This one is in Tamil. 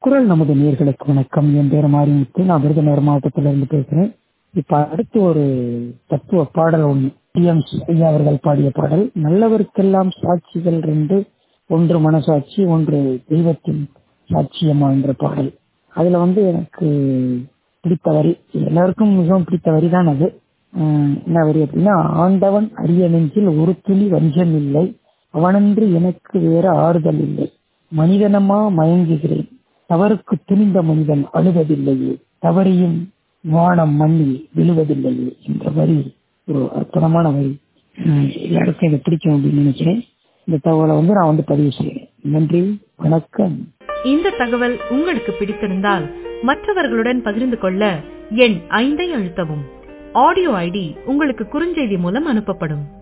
குரல் நமது நேர்களுக்கு வணக்கம் என் பேர் மாரிமுத்து நான் விருதுநகர் மாவட்டத்துல இருந்து பேசுறேன் இப்ப அடுத்து ஒரு தத்துவ பாடல் ஒண்ணு டிஎம் ஐயா அவர்கள் பாடிய பாடல் நல்லவருக்கெல்லாம் சாட்சிகள் ரெண்டு ஒன்று மனசாட்சி ஒன்று தெய்வத்தின் சாட்சியமா என்ற பாடல் அதுல வந்து எனக்கு பிடித்த வரி எல்லாருக்கும் மிகவும் பிடித்த வரி தான் அது ஆஹ் என்ன வரி அப்படின்னா ஆண்டவன் அரிய நெஞ்சில் ஒரு துளி வஞ்சம் இல்லை அவனன்று எனக்கு வேற ஆறுதல் இல்லை மனிதனமா மயங்குகிறேன் தவறுக்கு துணிந்த மனிதன் அழுவதில்லையே தவறியும் வானம் மண்ணில் விழுவதில்லையே என்ற வரி ஒரு அற்புதமான வரி ஆஹ் எல்லாருக்கும் இதை பிடிக்கும் அப்படின்னு நினைக்கிறேன் இந்த தகவலை வந்து நான் வந்து பதிவு செய்யறேன் நன்றி வணக்கம் இந்த தகவல் உங்களுக்கு பிடித்திருந்தால் மற்றவர்களுடன் பகிர்ந்து கொள்ள எண் ஐந்தை அழுத்தவும் ஆடியோ ஐடி உங்களுக்கு குறுஞ்செய்தி மூலம் அனுப்பப்படும்